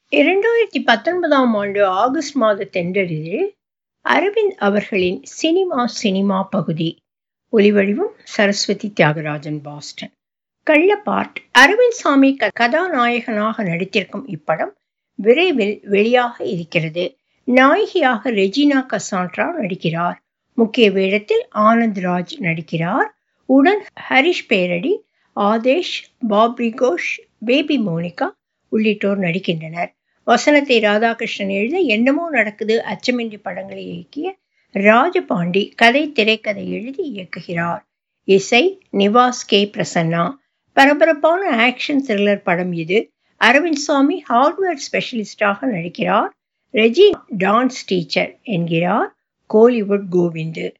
இரண்டாயிரத்தி பத்தொன்பதாம் ஆண்டு ஆகஸ்ட் மாத தென்றலில் அரவிந்த் அவர்களின் சினிமா சினிமா பகுதி ஒலிவடிவம் சரஸ்வதி தியாகராஜன் பாஸ்டன் கள்ளப்பார்ட் அரவிந்த் சாமி க- கதாநாயகனாக நடித்திருக்கும் இப்படம் விரைவில் வெளியாக இருக்கிறது நாயகியாக ரெஜினா கசான்ட்ரா நடிக்கிறார் முக்கிய வேடத்தில் ஆனந்த் ராஜ் நடிக்கிறார் உடன் ஹரிஷ் பேரடி ஆதேஷ் பாப்ரி கோஷ் பேபி மோனிகா உள்ளிட்டோர் நடிக்கின்றனர் வசனத்தை ராதாகிருஷ்ணன் எழுத என்னமோ நடக்குது அச்சமின்றி படங்களை இயக்கிய ராஜபாண்டி கதை திரைக்கதை எழுதி இயக்குகிறார் இசை நிவாஸ் கே பிரசன்னா பரபரப்பான ஆக்ஷன் த்ரில்லர் படம் இது அரவிந்த் சாமி ஹார்ட்வேர் ஸ்பெஷலிஸ்டாக நடிக்கிறார் ரெஜி டான்ஸ் டீச்சர் என்கிறார் கோலிவுட் கோவிந்து